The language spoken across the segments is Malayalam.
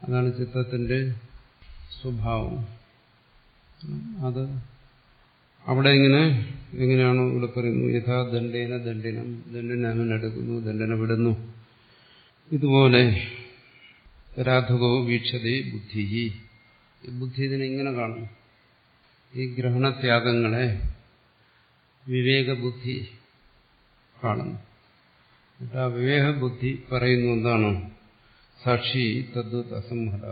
അതാണ് ചിത്തത്തിന്റെ സ്വഭാവം അത് അവിടെ ഇങ്ങനെ എങ്ങനെയാണോ ഇവിടെ പറയുന്നു യഥാ ദണ്ഡേന ദണ്ഡിനം ദണ്ഡിനെ അവൻ എടുക്കുന്നു ദണ്ഡന വിടുന്നു ഇതുപോലെ രാധകോ വീക്ഷതേ ബുദ്ധി ഈ ബുദ്ധി ഇതിനെ ഇങ്ങനെ കാണും ഈ ഗ്രഹണത്യാഗങ്ങളെ വിവേകബുദ്ധി കാണുന്നു എന്നിട്ട് ആ വിവേകബുദ്ധി പറയുന്നു എന്താണ് സാക്ഷി തദ്വത് അസംഹത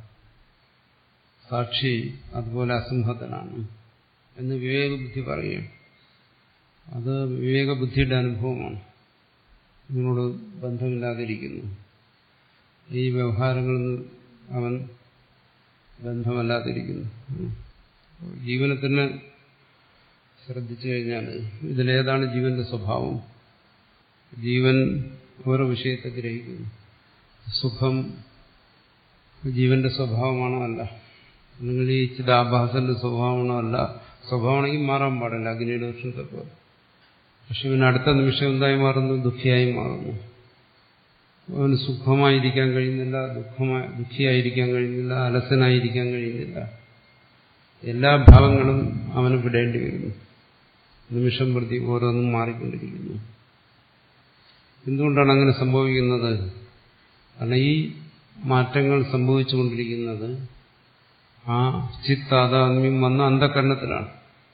സാക്ഷി അതുപോലെ അസംഹതനാണ് എന്ന് വിവേകബുദ്ധി പറയുകയാണ് അത് വിവേകബുദ്ധിയുടെ അനുഭവമാണ് ഇതിനോട് ബന്ധമില്ലാതിരിക്കുന്നു ഈ വ്യവഹാരങ്ങളിൽ അവൻ ബന്ധമല്ലാതിരിക്കുന്നു ജീവനെ തന്നെ ശ്രദ്ധിച്ചു കഴിഞ്ഞാൽ ഇതിലേതാണ് ജീവന്റെ സ്വഭാവം ജീവൻ ഓരോ വിഷയത്തെ ഗ്രഹിക്കുന്നു സുഖം ജീവന്റെ സ്വഭാവമാണോ അല്ല അല്ലെങ്കിൽ ഈ ചിതാഭാസന്റെ സ്വഭാവമാണോ അല്ല സ്വഭാവമാണെങ്കിൽ മാറാൻ പാടില്ല അഗ്നിയുടെ വൃക്ഷത്തെ പോലെ പക്ഷെ ഇവന് അടുത്ത നിമിഷം എന്തായി മാറുന്നു ദുഃഖിയായി മാറുന്നു അവന് സുഖമായിരിക്കാൻ കഴിയുന്നില്ല ദുഃഖമായി ദുഃഖിയായിരിക്കാൻ കഴിയുന്നില്ല അലസനായിരിക്കാൻ കഴിയുന്നില്ല എല്ലാ ഭാവങ്ങളും അവന് വിടേണ്ടി വരുന്നു നിമിഷം പ്രതി ഓരോന്നും മാറിക്കൊണ്ടിരിക്കുന്നു എന്തുകൊണ്ടാണ് അങ്ങനെ സംഭവിക്കുന്നത് കാരണം ഈ മാറ്റങ്ങൾ സംഭവിച്ചുകൊണ്ടിരിക്കുന്നത് ആ ചിത്ത് താതാത്മ്യം വന്ന അന്ധകരണത്തിലാണ്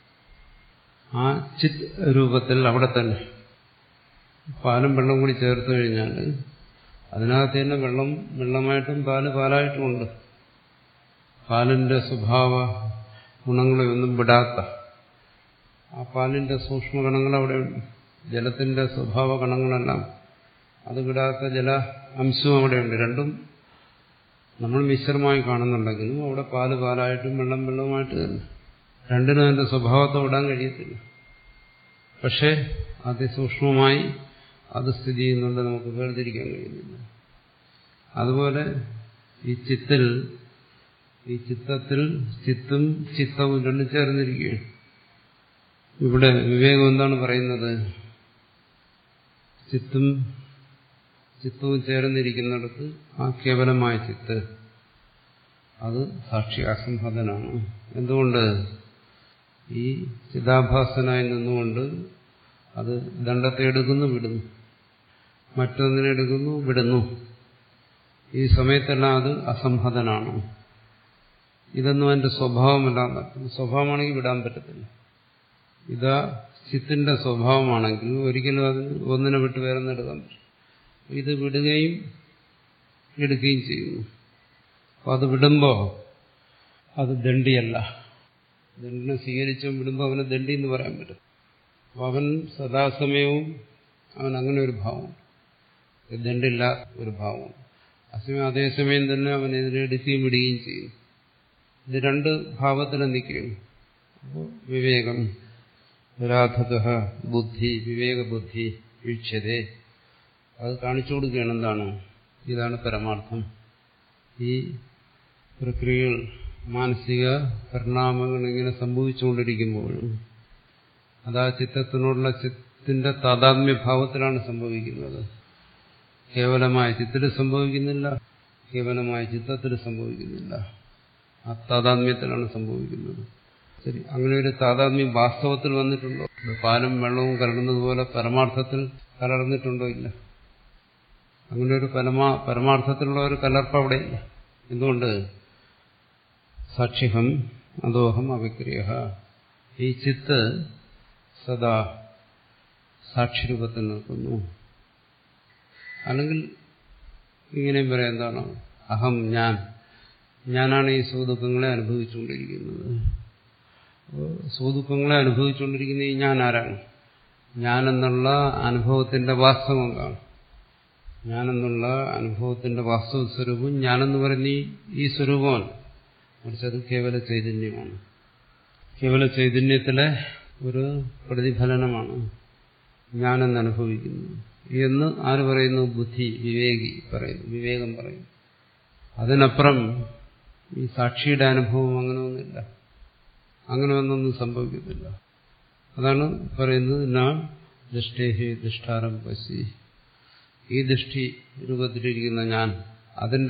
ആ ചിത്ത് രൂപത്തിൽ അവിടെ തന്നെ പാലും വെള്ളം കൂടി ചേർത്ത് കഴിഞ്ഞാൽ അതിനകത്ത് തന്നെ വെള്ളം വെള്ളമായിട്ടും പാല് പാലായിട്ടും ഉണ്ട് പാലിന്റെ സ്വഭാവ ഗുണങ്ങളെ ഒന്നും വിടാത്ത ആ പാലിന്റെ സൂക്ഷ്മഗണങ്ങൾ അവിടെയുണ്ട് ജലത്തിന്റെ സ്വഭാവ ഗണങ്ങളെല്ലാം അത് വിടാത്ത ജല അംശവും അവിടെയുണ്ട് രണ്ടും നമ്മൾ മിശ്രമായി കാണുന്നുണ്ടെങ്കിലും അവിടെ പാല് പാലായിട്ടും വെള്ളം വെള്ളവുമായിട്ട് തന്നെ രണ്ടിനും അതിന്റെ സ്വഭാവത്തെ വിടാൻ കഴിയത്തില്ല പക്ഷേ അതിസൂക്ഷ്മമായി അത് സ്ഥിതി ചെയ്യുന്നുണ്ട് നമുക്ക് വേർതിരിക്കാൻ കഴിയുന്നില്ല അതുപോലെ ഈ ചിത്തിൽ ഈ ചിത്തത്തിൽ ചിത്തും ചിത്തവും രണ്ടും ചേർന്നിരിക്കുകയാണ് ഇവിടെ വിവേകം എന്താണ് പറയുന്നത് ചിത്തും ചിത്തവും ചേർന്നിരിക്കുന്നിടത്ത് ആ കേവലമായ ചിത്ത് അത് സാക്ഷി അസംഹതനാണ് എന്തുകൊണ്ട് ഈ ചിതാഭാസനായി നിന്നുകൊണ്ട് അത് ദണ്ഡത്തെ എടുക്കുന്നു വിടുന്നു മറ്റൊന്നിനെ എടുക്കുന്നു വിടുന്നു ഈ സമയത്തെല്ലാം അത് അസംഹതനാണ് ഇതൊന്നും അതിന്റെ സ്വഭാവമല്ല സ്വഭാവമാണെങ്കിൽ വിടാൻ പറ്റത്തില്ല ഇതാ ചിത്തിന്റെ സ്വഭാവമാണെങ്കിൽ ഒരിക്കലും അതിന് ഒന്നിനെ വിട്ട് വേറെ എടുക്കാൻ പറ്റും ഇത് വിടുകയും എടുക്കുകയും ചെയ്യുന്നു അപ്പോൾ അത് വിടുമ്പോൾ അത് ദണ്ഡിയല്ല ദണ്ഡിനെ സ്വീകരിച്ചും വിടുമ്പോൾ അവനെ ദണ്ഡി എന്ന് പറയാൻ പറ്റും അപ്പോൾ അവൻ സദാസമയവും അവൻ അങ്ങനെ ഒരു ഭാവം ദണ്ഡില്ല ഒരു ഭാവം അസമയം അതേസമയം തന്നെ അവൻ ഇതിനെ എടുക്കുകയും വിടുകയും ചെയ്യും ഇത് രണ്ട് ഭാവത്തിൽ നിൽക്കുകയാണ് അപ്പോൾ വിവേകം രാധക ബുദ്ധി വിവേകബുദ്ധി വീക്ഷ്യതേ അത് കാണിച്ചു കൊടുക്കുകയാണ് എന്താണ് ഇതാണ് പരമാർത്ഥം ഈ പ്രക്രിയകൾ മാനസിക പരിണാമങ്ങൾ ഇങ്ങനെ സംഭവിച്ചുകൊണ്ടിരിക്കുമ്പോഴും അത് ആ ചിത്തത്തിനോടുള്ള ചിത്തിന്റെ താതാത്മ്യഭാവത്തിലാണ് സംഭവിക്കുന്നത് കേവലമായ ചിത്തിൽ സംഭവിക്കുന്നില്ല കേവലമായ ചിത്തത്തിൽ സംഭവിക്കുന്നില്ല ആ താതാത്മ്യത്തിലാണ് സംഭവിക്കുന്നത് ശരി അങ്ങനെ ഒരു താതാത്മ്യം വാസ്തവത്തിൽ വന്നിട്ടുണ്ടോ പാലും വെള്ളവും കലർന്നതുപോലെ പരമാർത്ഥത്തിൽ കലർന്നിട്ടുണ്ടോ ഇല്ല അങ്ങനെ ഒരു പരമാ പരമാർത്ഥത്തിലുള്ള ഒരു കലർപ്പ് അവിടെ ഇല്ല എന്തുകൊണ്ട് സാക്ഷിഹം അതോഹം അവിക്രിയ ഈ ചിത്ത് സദാ സാക്ഷിരൂപത്തിൽ നിൽക്കുന്നു അല്ലെങ്കിൽ ഇങ്ങനെയും പറയാം എന്താണ് അഹം ഞാൻ ഞാനാണ് ഈ സുഖദുഃഖങ്ങളെ അനുഭവിച്ചുകൊണ്ടിരിക്കുന്നത് സുഖദുഃഖങ്ങളെ അനുഭവിച്ചുകൊണ്ടിരിക്കുന്ന ഈ ഞാൻ ആരാണ് ഞാനെന്നുള്ള അനുഭവത്തിന്റെ വാസ്തവം എന്താണ് ഞാനെന്നുള്ള അനുഭവത്തിന്റെ വാസ്തവ സ്വരൂപം ഞാനെന്ന് പറയുന്ന ഈ സ്വരൂപമാണ് മറിച്ച് അത് കേവല ചൈതന്യമാണ് കേവല ചൈതന്യത്തിലെ ഒരു പ്രതിഫലനമാണ് ഞാനെന്ന് അനുഭവിക്കുന്നത് എന്ന് ആര് പറയുന്നു ബുദ്ധി വിവേകി പറയുന്നു വിവേകം പറയുന്നു അതിനപ്പുറം ഈ സാക്ഷിയുടെ അനുഭവം അങ്ങനെ ഒന്നുമില്ല അങ്ങനെ ഒന്നൊന്നും സംഭവിക്കത്തില്ല അതാണ് പറയുന്നത് നാ ദൃഷ്ടേഹി ദൃഷ്ടാരം പശി ഈ ദൃഷ്ടി രൂപത്തിലിരിക്കുന്ന ഞാൻ അതിന്റെ